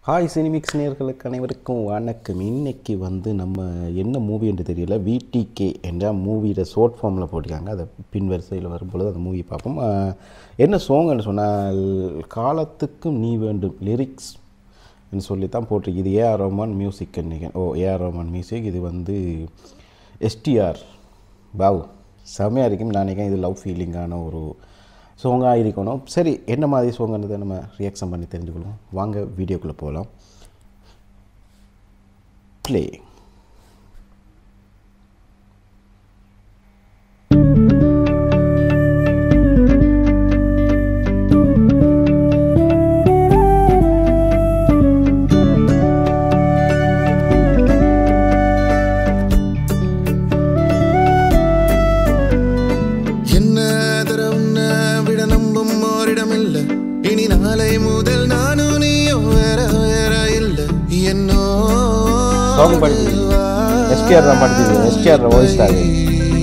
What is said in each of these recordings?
Hi Cinemix நேர்களுக்கு அனைவருக்கும் வணக்கம் இன்னைக்கு வந்து நம்ம என்ன மூவி என்று தெரியல விடிகே என்ற மூவியில் ஷார்ட் ஃபார்மில் போட்டிருக்காங்க அதை பின் வரிசையில் வரும்பொழுது அந்த மூவி பார்ப்போம் ஆஹ், என்ன சோங்கன்னு சொன்னால் காலத்துக்கும் நீ வேண்டும் லிரிக்ஸ் சொல்லி தான் போட்டிருக்கு இது ஏஆர் ரோமான் மியூசிக் நினைக்கிறேன் ஓ ஏஆர் ரோமான் மியூசிக் இது வந்து எஸ்டிஆர் பாவு செமையாக இருக்கும் நான் நினைக்கிறேன் இது லவ் ஃபீலிங்கான ஒரு சோங்காக இருக்கணும் சரி என்ன மாதிரி சோங்கன்றதை நம்ம ரியாக்ஷன் பண்ணி தெரிஞ்சுக்கணும் வாங்க வீடியோக்குள்ளே போகலாம் ப்ளே என்ன தர உன்ன விட நம்பும் ஓரிடமில்ல இனி நாளை முதல் நானும் நீயும் வேற வேற இல்ல என்னோ சாங் படிச்சு எஸ்டிஆர் தான் படிச்சது எஸ்டிஆர் வாய்ஸ் தான் இது.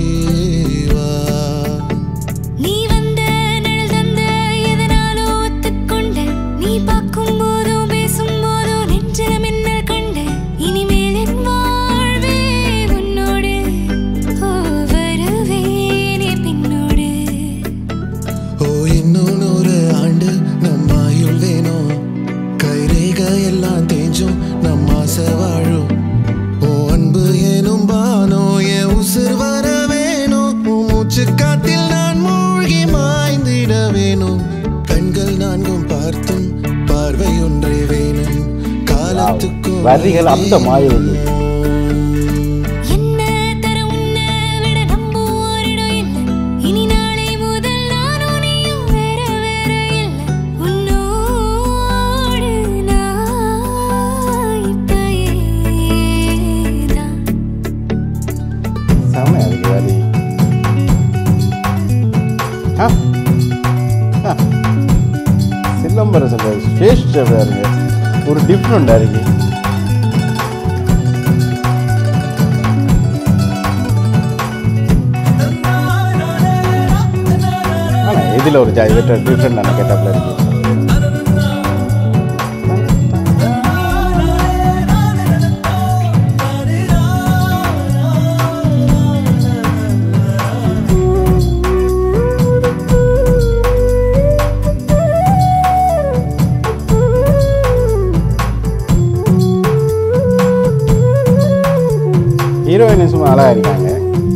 நீ வந்த நிழல் தந்த எதனாலோ ஒத்துக்கொண்ட நீ பார்க்கும் போதும் பேசும் போதும் நெஞ்சில மின்னல் கண்ட இனிமேல் என் வாழ்வே உன்னோடு ஓ வருவேனே பின்னோடு ஓ இன்னும் நூறு ஆண்டு நம் ஆயுள் வேணும் கைரேக எல்லாம் தேஞ்சும் நம் ஆசை வாழும் ஓ அன்பு எனும் பானோ என் உசிர் வர வேணும் உன் மூச்சு காத்தில் நான் மூழ்கி மாய்ந்திட வேணும் கண்கள் நான்கும் பார்த்தும் பார்வை ஒன்றே வேணும் காலத்துக்கும் வரிகள் அந்த மாதிரி இருக்கு என்ன தர உன்னை விட நம்பும் ஓரிடம் இல்ல இனி நாளை முதல் நானும் நீயும் வேற வேற இல்ல உன்னோடு நான் இப்பயேதான் செமையாக இருக்கு வரி ஆ ஆ. சிலம்பரசன் ஸ்டேஜ் பாருங்க ஒரு டிஃப்ரெண்டாக இருக்கு ஆனால் இதில் ஒரு ஜாய் டிஃப்ரெண்டான கெட்டப்பில் இருக்கு ஹீரோயின் சும்மா அழகாக இருக்காங்க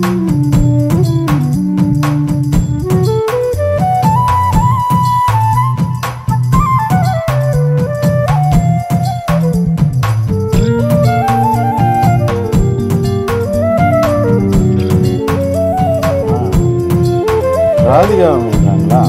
ராதிகா இருக்காங்களா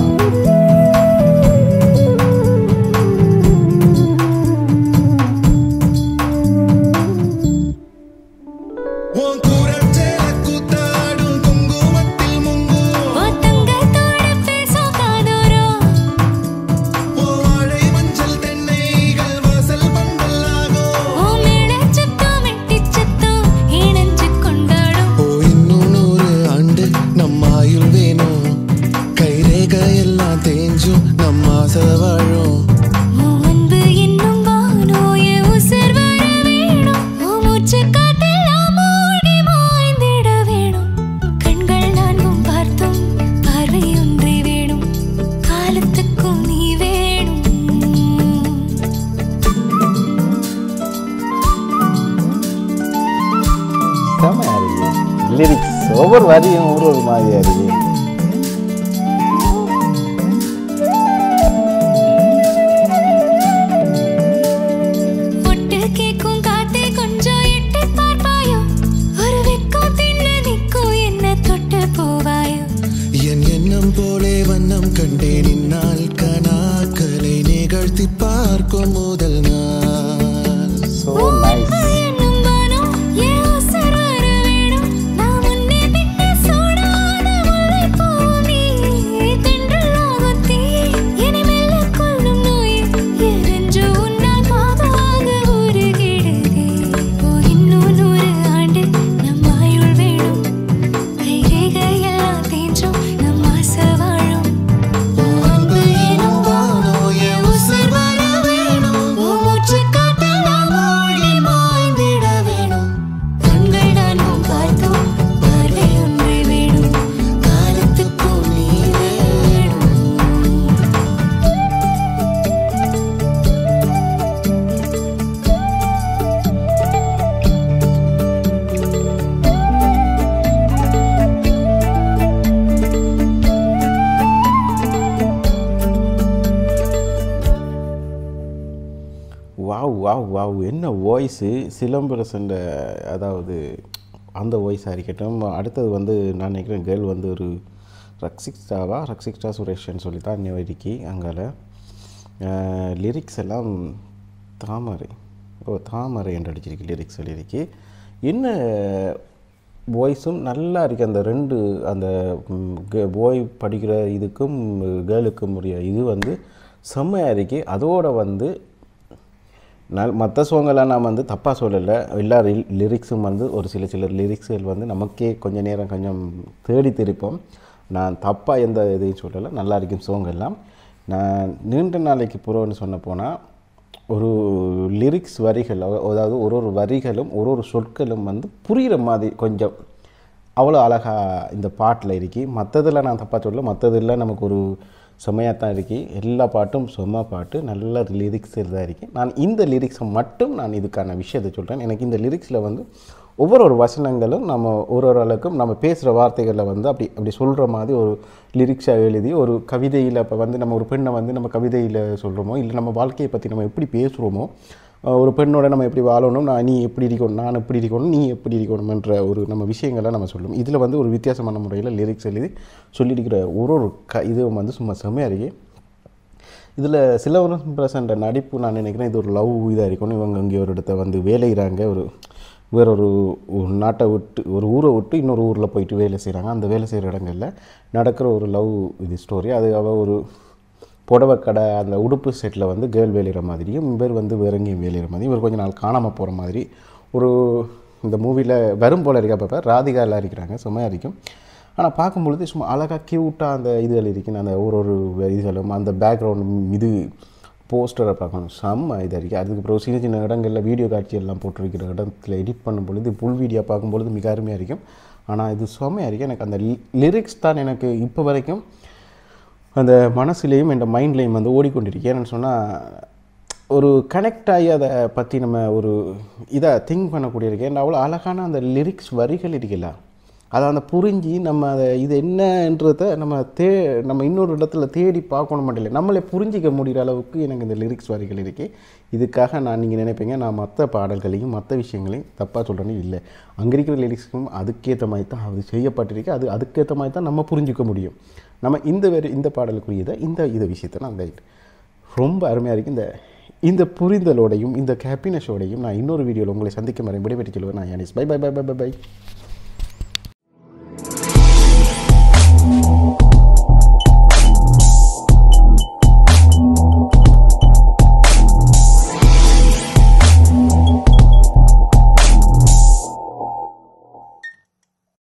உன் கூரச்சேல கூத்தாடும் குங்குமத்தில் முங்கும் ஓ தங்கத்தோட பேசும் காதோரம் உன் வாழை மஞ்சள் தென்னைகள் வாசல் பந்தலாகும் ஓ மேளச் சத்தம் வெட்டிச் சத்தம் இணைஞ்சு கொண்டாடும் ஓ இன்னும் நூறு ஆண்டு நம் ஆயுள் வேணும் கைரேக எல்லாம் தேஞ்சும் நம் ஆசை வாழும் ஓ அன்பு என்னும் வானோ என் உசிர் வர வேணும் ஓ மூச்சு காத்தெல்லாம் மூழ்கி மாய்ந்திட வேணும் கண்கள் நான்கும் பார்த்தும் பார்வை ஒன்றே வேணும் காலத்துக்கும் நீ வேணும் செமையாக இருக்கு லிரிக்ஸ் ஒவ்வொரு வரியும் ஒரு ஒரு மாதிரியாக இருக்கு பொட்டு கேக்கும் காத்தே கொஞ்சம் எட்டி பார்ப்பாயோ ஒரு வெக்கம் தின்ன நிற்கும் என்ன தொட்டு போவாயோ என் எண்ணம் போலே வண்ணம் கண்டேன் இந்நாள் கனாக்களை நிகழ்த்தி பார்க்கும் முதல் நாள் ஸோ நைஸ் என்னும் வானம் என் உசுர் வர வேணும் நான் முன்னே பின்னே சூடான முல்லைப்பூ நீ தென்றலாகும் தீ என்னை மெல்ல கொல்லும் நோய் எரிஞ்சு உன்னால் பாவாக உருகிடுதே ஓ இன்னும் நூறு ஆண்டு நம் ஆயுள் வேணும் கைரேகையெல்லாம் தேஞ்சும் நம் ஆசை வாழும் ஓ அன்பு எனும் வானோ என் உசுர் வர வேணும் ஓ மூச்சு காத்து வாவ் வாவ் வாவ் என்ன வாய்ஸு சிலம்பரசன் அதாவது அந்த வாய்ஸாக இருக்கட்டும் அடுத்தது வந்து நான் நினைக்கிறேன் கேர்ள் வந்து ஒரு ரக்ஷிக்ஸ்டாவா ரக்ஷிக்ஸ்டா சுரேஷன் சொல்லி தான் இன்னும் இருக்கி அங்கால லிரிக்ஸ் எல்லாம் தாமரை ஓ தாமரை என்று அடிச்சிருக்கு லிரிக்ஸ் எழுதிருக்கு என்ன பாய்ஸும் நல்லா இருக்குது அந்த ரெண்டு அந்த பாய் படிக்கிற இதுக்கும் கேர்ளுக்கும் உரிய இது வந்து செம்மையாக இருக்கு அதோட வந்து நல் மற்ற சோங்கெல்லாம் நான் வந்து தப்பாக சொல்லலை எல்லா லிரிக்ஸும் வந்து ஒரு சில சில லிரிக்ஸுகள் வந்து நமக்கே கொஞ்சம் நேரம் கொஞ்சம் தேடி திருப்போம் நான் தப்பாக எந்த இதையும் சொல்லலை நல்லா இருக்கும் song எல்லாம் நான் நீண்ட நாளைக்கு புறம்னு சொன்ன போனால் ஒரு லிரிக்ஸ் வரிகள் அத- அதாவது ஒரு ஒரு வரிகளும் ஒரு ஒரு சொற்களும் வந்து புரிகிற மாதிரி கொஞ்சம் அவ்வளோ அழகாக இந்த பாட்டில் இருக்கி மற்றதில் நான் தப்பாக சொல்ல மற்றதில் நமக்கு ஒரு செம்மையாக தான் இருக்கி எல்லா பாட்டும் செம்ம பாட்டு நல்ல லிரிக்ஸ் தான் இருக்கு நான் இந்த லிரிக்ஸை மட்டும் நான் இதுக்கான விஷயத்தை சொல்கிறேன் எனக்கு இந்த லிரிக்ஸில் வந்து ஒவ்வொரு ஒரு வசனங்களும் நம்ம ஒரு ஒரு அளவுக்கும் நம்ம பேசுகிற வார்த்தைகளில் வந்து அப்படி அப்படி சொல்கிற மாதிரி ஒரு லிரிக்ஸாக எழுதி ஒரு கவிதையில் இப்போ வந்து நம்ம ஒரு பெண்ணை வந்து நம்ம கவிதையில் சொல்கிறோமோ இல்லை நம்ம வாழ்க்கையை பற்றி நம்ம எப்படி பேசுகிறோமோ அஹ் ஒரு பெண்ணோட நம்ம எப்படி வாழணும் நான் நீ எப்படி இருக்கணும் நான் எப்படி இருக்கணும் நீ எப்படி இருக்கணும்ன்ற ஒரு நம்ம விஷயங்களை நம்ம சொல்லுவோம் இதில் வந்து ஒரு வித்தியாசமான முறையில் லிரிக்ஸ் எழுதி சொல்லியிருக்கிற ஒரு ஒரு க இது வந்து சும்மா செம்மையாக இருக்கு இதில் சிலவரம் பிரசன்ற நடிப்பு நான் நினைக்கிறேன் இது ஒரு லவ் இதாக இருக்கணும் இவங்க இங்கே ஒரு இடத்த வந்து வேலைகிறாங்க ஒரு வேற ஒரு ஒரு நாட்டை விட்டு ஒரு ஊரை விட்டு இன்னொரு ஊரில் போயிட்டு வேலை செய்கிறாங்க அந்த வேலை செய்கிற இடங்களில் நடக்கிற ஒரு லவ் இது ஸ்டோரி அது அவ ஒரு புடவை கடை அந்த உடுப்பு செட்டில் வந்து கேர்ள் வேலைகிற மாதிரியும் இவர் வந்து வேற எங்கேயும் வேலைகிற மாதிரியும் இவர் கொஞ்ச நாள் காணாமல் போகிற மாதிரி ஒரு இந்த மூவியில் வரும் போல இருக்கா பாப்பா ராதிகா எல்லாம் இருக்கிறாங்க செம்மையாக இருக்கும் ஆனால் பார்க்கும்பொழுது சும்மா அழகாக க்யூட்டாக அந்த இதுகள் இருக்குன்னு அந்த ஒரு ஒரு இதுகளும் அந்த பேக்ரவுண்ட் இது போஸ்டரை பார்க்கணும் செம்ம இதாக இருக்குது அதுக்கப்புறம் சின்ன சின்ன இடங்களில் வீடியோ காட்சி எல்லாம் போட்டிருக்கிற இடத்துல எடிட் பண்ணும் பொழுது புல் வீடியோ பார்க்கும்பொழுது மிக அருமையாக இருக்கும் ஆனால் இது செம்மையாக இருக்குது எனக்கு அந்த லிரிக்ஸ் தான் எனக்கு இப்போ வரைக்கும் அந்த மனசுலேயும் என் மைண்ட்லேயும் வந்து ஓடிக்கொண்டிருக்கு ஏன்னு சொன்னால் ஒரு கனெக்ட் ஆகி அதை பற்றி நம்ம ஒரு இதை திங்க் பண்ணக்கூடிய இருக்கு ஏன்னா அவ்வளோ அழகான அந்த லிரிக்ஸ் வரிகள் இருக்குல்ல அதை அந்த புரிஞ்சு நம்ம அதை இது என்னன்றதை நம்ம தே நம்ம இன்னொரு இடத்துல தேடி பார்க்கணும் மட்டும் இல்லை நம்மளே புரிஞ்சிக்க முடிகிற அளவுக்கு எனக்கு இந்த லிரிக்ஸ் வரிகள் இருக்கு இதுக்காக நான் நீங்கள் நினைப்பீங்க நான் மற்ற பாடல்களையும் மற்ற விஷயங்களையும் தப்பாக சொல்கிறேன்னு இல்லை அங்கே இருக்கிற லிரிக்ஸுக்கும் அதுக்கேற்ற மாதிரி தான் அது செய்யப்பட்டிருக்கு அது அதுக்கேற்ற மாதிரி தான் நம்ம புரிஞ்சிக்க முடியும் நம்ம இந்த வேறு இந்த பாடலுக்குரியதை இந்த இதை விஷயத்தை நான் கைட் ரொம்ப அருமையாக இருக்குது இந்த இந்த புரிதலோடையும் இந்த ஹாப்பினஸோடையும் நான் இன்னொரு வீடியோவில் உங்களை சந்திக்க மாதிரி விடைபெற்று சொல்லுவேன் நான் யானிஸ் bye bye bye bye bye by